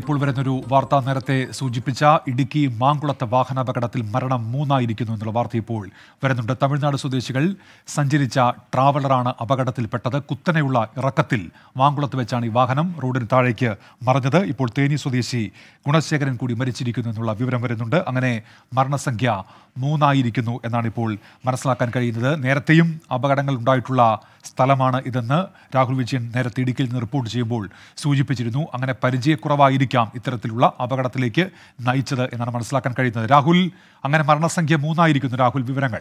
ഇപ്പോൾ വരുന്നൊരു വാർത്ത നേരത്തെ സൂചിപ്പിച്ച ഇടുക്കി മാങ്കുളത്തെ വാഹനാപകടത്തിൽ മരണം മൂന്നായിരിക്കുന്നു എന്നുള്ള വാർത്ത ഇപ്പോൾ വരുന്നുണ്ട് തമിഴ്നാട് സ്വദേശികൾ സഞ്ചരിച്ച ട്രാവലറാണ് അപകടത്തിൽപ്പെട്ടത് കുത്തനെയുള്ള ഇറക്കത്തിൽ മാങ്കുളത്ത് വെച്ചാണ് ഈ വാഹനം റോഡിന് താഴേക്ക് മറഞ്ഞത് ഇപ്പോൾ തേനി സ്വദേശി ഗുണശേഖരൻ കൂടി മരിച്ചിരിക്കുന്നു എന്നുള്ള വിവരം വരുന്നുണ്ട് അങ്ങനെ മരണസംഖ്യ മൂന്നായിരിക്കുന്നു എന്നാണ് ഇപ്പോൾ മനസ്സിലാക്കാൻ കഴിയുന്നത് നേരത്തെയും അപകടങ്ങൾ ഉണ്ടായിട്ടുള്ള സ്ഥലമാണ് ഇതെന്ന് രാഹുൽ വിജയൻ നേരത്തെ ഇടുക്കിയിൽ നിന്ന് റിപ്പോർട്ട് ചെയ്യുമ്പോൾ സൂചിപ്പിച്ചിരുന്നു അങ്ങനെ പരിചയക്കുറവായിരിക്കാം ഇത്തരത്തിലുള്ള അപകടത്തിലേക്ക് നയിച്ചത് എന്നാണ് മനസ്സിലാക്കാൻ കഴിയുന്നത് രാഹുൽ അങ്ങനെ മരണസംഖ്യ മൂന്നായിരിക്കുന്നു രാഹുൽ വിവരങ്ങൾ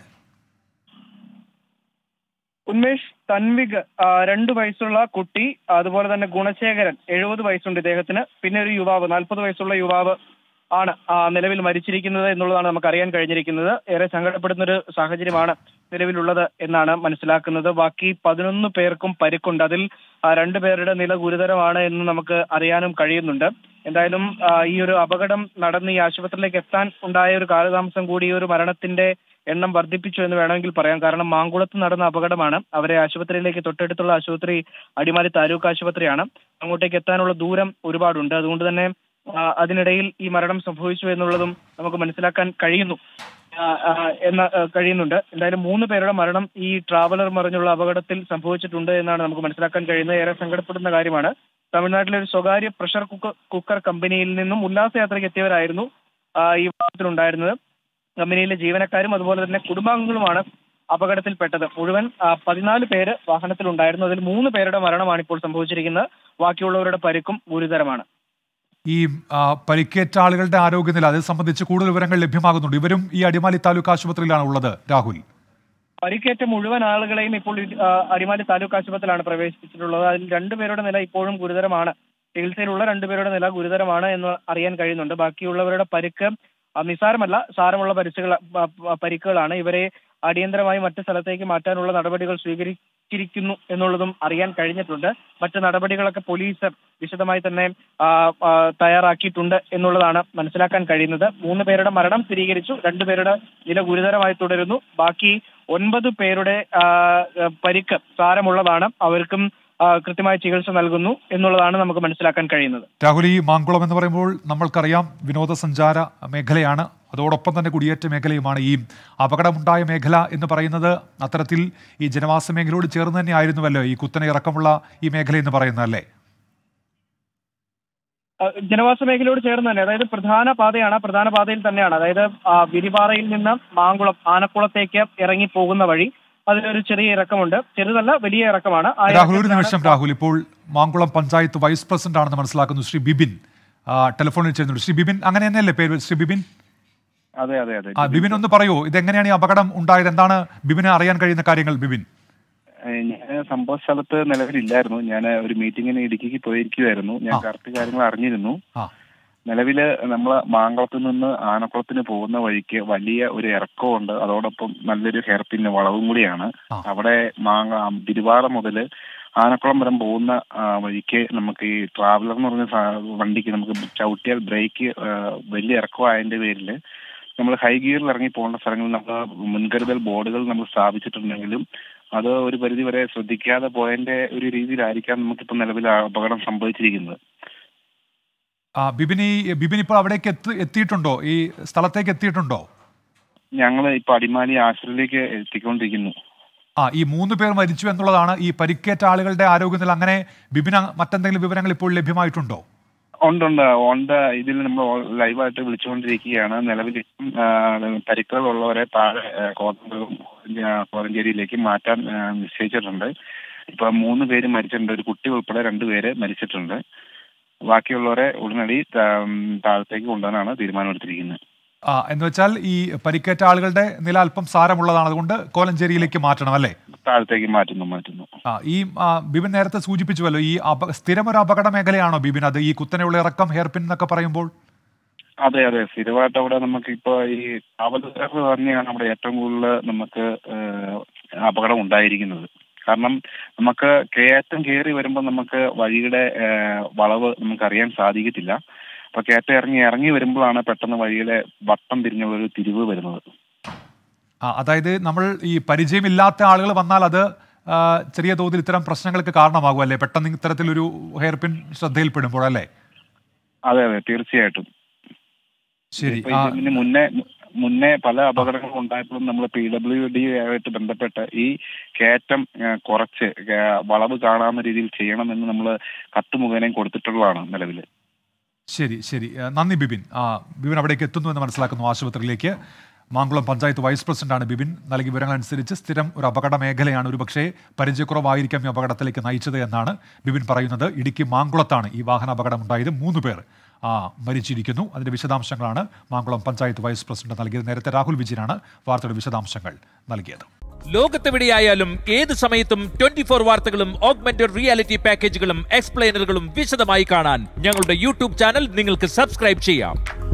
ഉന്മേഷ് തൻവിക് ആ, രണ്ട് വയസ്സുള്ള കുട്ടി അതുപോലെ തന്നെ ഗുണശേഖരൻ എഴുപത് വയസ്സുണ്ട് ഇദ്ദേഹത്തിന് പിന്നെ ഒരു യുവാവ് നാൽപ്പത് വയസ്സുള്ള യുവാവ് ആണ് ആ, നിലവിൽ മരിച്ചിരിക്കുന്നത് എന്നുള്ളതാണ് നമുക്ക് അറിയാൻ കഴിഞ്ഞിരിക്കുന്നത് ഏറെ സങ്കടപ്പെടുന്ന ഒരു സാഹചര്യമാണ് നിലവിലുള്ളത് എന്നാണ് മനസ്സിലാക്കുന്നത് ബാക്കി പതിനൊന്ന് പേർക്കും പരിക്കുണ്ട് അതിൽ ആ, രണ്ട് പേരുടെ നില ഗുരുതരമാണ് എന്ന് നമുക്ക് അറിയാനും കഴിയുന്നുണ്ട് എന്തായാലും ആ, ഈ ഒരു അപകടം നടന്ന് ഈ ആശുപത്രിയിലേക്ക് എത്താൻ ഉണ്ടായ ഒരു കാലതാമസം കൂടി ഈ ഒരു മരണത്തിന്റെ എണ്ണം വർദ്ധിപ്പിച്ചു എന്ന് വേണമെങ്കിൽ പറയാം കാരണം മാങ്കുളത്ത് നടന്ന അപകടമാണ് അവരെ ആശുപത്രിയിലേക്ക് തൊട്ടടുത്തുള്ള ആശുപത്രി അടിമാലി താലൂക്ക് ആശുപത്രിയാണ് അങ്ങോട്ടേക്ക് എത്താനുള്ള ദൂരം ഒരുപാടുണ്ട് അതുകൊണ്ട് തന്നെ ആ, അതിനിടയിൽ ഈ മരണം സംഭവിച്ചു എന്നുള്ളതും നമുക്ക് മനസ്സിലാക്കാൻ കഴിയുന്നു ആ, ആ, എന്ന ആ, കഴിയുന്നുണ്ട് എന്തായാലും മൂന്ന് പേരുടെ മരണം ഈ ട്രാവലർ മറിഞ്ഞുള്ള അപകടത്തിൽ സംഭവിച്ചിട്ടുണ്ട് എന്നാണ് നമുക്ക് മനസ്സിലാക്കാൻ കഴിയുന്നത് ഏറെ സങ്കടപ്പെടുന്ന കാര്യമാണ് തമിഴ്നാട്ടിലെ ഒരു സ്വകാര്യ പ്രഷർ കുക്കർ കുക്കർ കമ്പനിയിൽ നിന്നും ഉല്ലാസയാത്രയ്ക്ക് എത്തിയവരായിരുന്നു ആ, ഈ വാഹനത്തിലുണ്ടായിരുന്നത് കമ്പനിയിലെ ജീവനക്കാരും അതുപോലെ തന്നെ കുടുംബാംഗങ്ങളുമാണ് അപകടത്തിൽപ്പെട്ടത് മുഴുവൻ ആ, പതിനാല് പേര് വാഹനത്തിലുണ്ടായിരുന്നു അതിൽ മൂന്ന് പേരുടെ മരണമാണ് ഇപ്പോൾ സംഭവിച്ചിരിക്കുന്നത് ബാക്കിയുള്ളവരുടെ പരിക്കും ഗുരുതരമാണ് ഈ ആ, പരിക്കേറ്റ ആളുകളുടെ ആരോഗ്യനില അത് സംബന്ധിച്ച് കൂടുതൽ വിവരങ്ങൾ ലഭ്യമാകുന്നുണ്ട് ഇവരും ഈ അടിമാലി താലൂക്ക് ആശുപത്രിയിലാണ് ഉള്ളത് രാഹുൽ പരിക്കേറ്റ മുഴുവൻ ആളുകളെയും ഇപ്പോൾ ഈ, ആ, അടിമാലി താലൂക്ക് ആശുപത്രിയിലാണ് പ്രവേശിപ്പിച്ചിട്ടുള്ളത് അതിൽ രണ്ടുപേരുടെ നില ഇപ്പോഴും ഗുരുതരമാണ് ചികിത്സയിലുള്ള രണ്ടുപേരുടെ നില ഗുരുതരമാണ് എന്ന് അറിയാൻ കഴിയുന്നുണ്ട് ബാക്കിയുള്ളവരുടെ പരിക്ക് ആ, നിസ്സാരമല്ല സാരമുള്ള പരിസുകൾ പ- പ- പരിക്കുകളാണ് ഇവരെ അടിയന്തരമായി മറ്റു സ്ഥലത്തേക്ക് മാറ്റാനുള്ള നടപടികൾ സ്വീകരിച്ചിരിക്കുന്നു എന്നുള്ളതും അറിയാൻ കഴിഞ്ഞിട്ടുണ്ട് മറ്റു നടപടികളൊക്കെ പോലീസ് വിശദമായി തന്നെ ആ, ആ, തയ്യാറാക്കിയിട്ടുണ്ട് എന്നുള്ളതാണ് മനസ്സിലാക്കാൻ കഴിയുന്നത് മൂന്ന് പേരുടെ മരണം സ്ഥിരീകരിച്ചു രണ്ടുപേരുടെ നില ഗുരുതരമായി തുടരുന്നു ബാക്കി ഒൻപത് പേരുടെ ആ, പരിക്ക് സാരമുള്ളതാണ് അവർക്കും ആ, കൃത്യമായ ചികിത്സ നൽകുന്നു എന്നുള്ളതാണ് നമുക്ക് മനസ്സിലാക്കാൻ കഴിയുന്നത് രാഹുൽ ഈ മാങ്കുളം എന്ന് പറയുമ്പോൾ നമ്മൾക്കറിയാം വിനോദസഞ്ചാര മേഖലയാണ് അതോടൊപ്പം തന്നെ കുടിയേറ്റ മേഖലയുമാണ് ഈ അപകടമുണ്ടായ മേഖല എന്ന് പറയുന്നത് അത്തരത്തിൽ ഈ ജനവാസ മേഖലയോട് ചേർന്ന് തന്നെ ആയിരുന്നുവല്ലോ ഈ കുത്തനെ ഇറക്കമുള്ള ഈ മേഖല എന്ന് പറയുന്നത് അല്ലേ ആ, ജനവാസ മേഖലയോട് ചേർന്ന് തന്നെ അതായത് പ്രധാന പാതയാണ് ആ പ്രധാന പാതയിൽ തന്നെയാണ് അതായത് ആ, വിരിപാറയിൽ നിന്ന് മാങ്കുളം ആനക്കുളത്തേക്ക് ഇറങ്ങി പോകുന്ന വഴി അതിലൊരു ചെറിയ ഇറക്കമുണ്ട് ചെറുതല്ല വലിയ ഇറക്കമാണ് ആ രാഹുൽ ഒരു ഇറക്കത്തിലാണ് നിമിഷം രാഹുൽ ഇപ്പോൾ മാങ്കുളം പഞ്ചായത്ത് വൈസ് പ്രസിഡന്റ് ആണെന്ന് മനസ്സിലാക്കുന്നു ശ്രീ ബിബിൻ ആ, ടെലിഫോണിൽ ചെയ്യുന്നുണ്ട് ശ്രീ ബിബിൻ അങ്ങനെ തന്നെയല്ലേ പേര് ശ്രീ ബിബിൻ അതെ അതെ അതെ ആ ബിബിൻ ഒന്ന് പറയൂ ഇതെങ്ങനെയാണ് ഈ അപകടം ഉണ്ടായത് എന്താണ് ബിബിന് അറിയാൻ കഴിയുന്ന കാര്യങ്ങൾ ബിബിൻ ഞാൻ സംഭവ സ്ഥലത്ത് നിലവിലില്ലായിരുന്നു ഞാൻ ഒരു മീറ്റിങ്ങിന് ഇടുക്കിക്ക് പോയിരിക്കുമായിരുന്നു ഞാൻ ആ. കറക്റ്റ് കാര്യങ്ങൾ അറിഞ്ഞിരുന്നു ആ നിലവില് നമ്മള് മാങ്കുളത്ത് നിന്ന് ആനക്കുളത്തിന് പോകുന്ന വഴിക്ക് വലിയ ഒരു ഇറക്കമുണ്ട് അതോടൊപ്പം നല്ലൊരു ഹെയർപിൻ വളവും കൂടിയാണ് ആ. അവിടെ മാങ്ങ തിരുവാറ മുതല് ആനക്കുളം വരെ പോകുന്ന ആ, വഴിക്ക് നമുക്ക് ഈ ട്രാവലർ എന്ന് പറഞ്ഞ സാ- വണ്ടിക്ക് നമുക്ക് ചവിട്ടിയാൽ ബ്രേക്ക് വലിയ ഇറക്കമായതിന്റെ പേരിൽ നമ്മൾ ഹൈ ഗിയറിൽ ഇറങ്ങി പോകേണ്ട സ്ഥലങ്ങളിൽ നമ്മൾ മുൻകരുതൽ ബോർഡുകൾ നമ്മൾ സ്ഥാപിച്ചിട്ടുണ്ടെങ്കിലും അത് ഒരു പരിധി വരെ ശ്രദ്ധിക്കാതെ പോയതിന്റെ ഒരു രീതിയിലായിരിക്കാം നമുക്കിപ്പോൾ നിലവിൽ ആ അപകടം സംഭവിച്ചിരിക്കുന്നത് ആ ബിബിൻ ഈ ബിബിൻ ഇപ്പോൾ അവിടേക്ക് എത്തി എത്തിയിട്ടുണ്ടോ ഈ സ്ഥലത്തേക്ക് എത്തിയിട്ടുണ്ടോ ഞങ്ങൾ ഇപ്പൊ അടിമാലി ആശ്രയിലേക്ക് എത്തിക്കൊണ്ടിരിക്കുന്നു ആ ഈ മൂന്ന് പേർ മരിച്ചു എന്നുള്ളതാണ് ഈ പരിക്കേറ്റ ആളുകളുടെ ആരോഗ്യനില അങ്ങനെ ബിബിന് മറ്റെന്തെങ്കിലും വിവരങ്ങൾ ഇപ്പോൾ ലഭ്യമായിട്ടുണ്ടോ ഉണ്ടുണ്ട് ഉണ്ട് ഇതിൽ നമ്മൾ ലൈവായിട്ട് വിളിച്ചുകൊണ്ടിരിക്കുകയാണ് നിലവിൽ ഇപ്പം, ആ, പരിക്കുകളുള്ളവരെ താഴെ ആ, കോതമംഗലം ആ, കോലഞ്ചേരിയിലേക്ക് മാറ്റാൻ ആ, നിശ്ചയിച്ചിട്ടുണ്ട് ഇപ്പൊ മൂന്ന് പേര് മരിച്ചിട്ടുണ്ട് ഒരു കുട്ടി ഉൾപ്പെടെ രണ്ടുപേര് മരിച്ചിട്ടുണ്ട് ബാക്കിയുള്ളവരെ ഉടനടി താ- താഴത്തേക്ക് കൊണ്ടുവരാനാണ് തീരുമാനമെടുത്തിരിക്കുന്നത് ആ എന്ന് വെച്ചാൽ ഈ പരിക്കേറ്റ ആളുകളുടെ നില അല്പം സാരമുള്ളതാണ് അതുകൊണ്ട് കോലഞ്ചേരിയിലേക്ക് മാറ്റണം അല്ലേ താഴത്തേക്ക് മാറ്റുന്നു മാറ്റുന്നു ആ ഈ ആ, ബിബിൻ നേരത്തെ സൂചിപ്പിച്ചുവല്ലോ ഈ അപ സ്ഥിരം ഒരു അപകട മേഖലയാണോ ബിബിൻ അത് ഈ കുത്തനെയുള്ള ഇറക്കം ഹെയർപിൻ എന്നൊക്കെ പറയുമ്പോൾ അതെ അതെ സ്ഥിരമായിട്ട് അവിടെ നമുക്ക് ഇപ്പൊ ഈ കാവലുകാർ തന്നെയാണ് അവിടെ ഏറ്റവും കൂടുതൽ നമുക്ക് ഏഹ്, അപകടം ഉണ്ടായിരിക്കുന്നത് കാരണം നമുക്ക് കയറ്റം കയറി വരുമ്പോൾ നമുക്ക് വഴിയുടെ ഏഹ്, വളവ് നമുക്ക് അറിയാൻ സാധിക്കത്തില്ല അപ്പൊ കയറ്റം ഇറങ്ങി ഇറങ്ങി വരുമ്പോഴാണ് പെട്ടെന്ന് വഴിയിലെ വട്ടം തിരിഞ്ഞുള്ള ഒരു തിരിവ് വരുന്നത് ആ അതായത് നമ്മൾ ഈ പരിചയമില്ലാത്ത ആളുകൾ വന്നാൽ അത് ആ, ചെറിയ തോതിൽ ഇത്തരം പ്രശ്നങ്ങൾക്ക് കാരണമാകും അല്ലേ പെട്ടെന്ന് ഇത്തരത്തിലൊരു ഹെയർപിൻ ശ്രദ്ധയിൽപ്പെടുമ്പോൾ അല്ലേ അതെ അതെ തീർച്ചയായിട്ടും ശരി ഇപ്പൊ ആ, ഇതിന് മുന്നേ മുന്നേ പല അപകടങ്ങളും ഉണ്ടായപ്പോഴും നമ്മൾ പി ഡബ്ല്യു ഡി ആയിട്ട് ബന്ധപ്പെട്ട് ഈ കയറ്റം ആ, കുറച്ച് ആ, വളവ് കാണാവുന്ന രീതിയിൽ ചെയ്യണമെന്ന് നമ്മൾ കത്ത് മുഖേനയും കൊടുത്തിട്ടുള്ളതാണ് നിലവിൽ ശരി ശരി ആ, നന്ദി ബിബിൻ ആ ബിബിൻ അവിടേക്ക് എത്തുന്നു എന്ന് മനസ്സിലാക്കുന്നു ആശുപത്രിയിലേക്ക് മാങ്കുളം പഞ്ചായത്ത് വൈസ് പ്രസിഡന്റാണ് ബിബിൻ നൽകിയ വിവരങ്ങൾ അനുസരിച്ച് സ്ഥിരം ഒരു അപകട മേഖലയാണ് ഒരു പക്ഷേ പരിചയക്കുറവായിരിക്കാം ഈ അപകടത്തിലേക്ക് നയിച്ചത് എന്നാണ് ബിബിൻ പറയുന്നത് ഇടുക്കി മാങ്കുളത്താണ് ഈ വാഹന അപകടം ഉണ്ടായത് മൂന്ന് പേർ ആ, മരിച്ചിരിക്കുന്നു അതിന്റെ വിശദാംശങ്ങളാണ് മാങ്കുളം പഞ്ചായത്ത് വൈസ് പ്രസിഡന്റ് നൽകിയത് നേരത്തെ രാഹുൽ വിജയനാണ് വാർത്തയുടെ വിശദാംശങ്ങൾ നൽകിയത് ലോകത്തെവിടെയായാലും ഏത് സമയത്തും ട്വന്റി ഫോർ വാർത്തകളും ഓഗ്മെന്റഡ് റിയാലിറ്റി പാക്കേജുകളും എക്സ്പ്ലെയിനറുകളും വിശദമായി കാണാൻ ഞങ്ങളുടെ യൂട്യൂബ് ചാനൽ നിങ്ങൾക്ക് സബ്സ്ക്രൈബ് ചെയ്യാം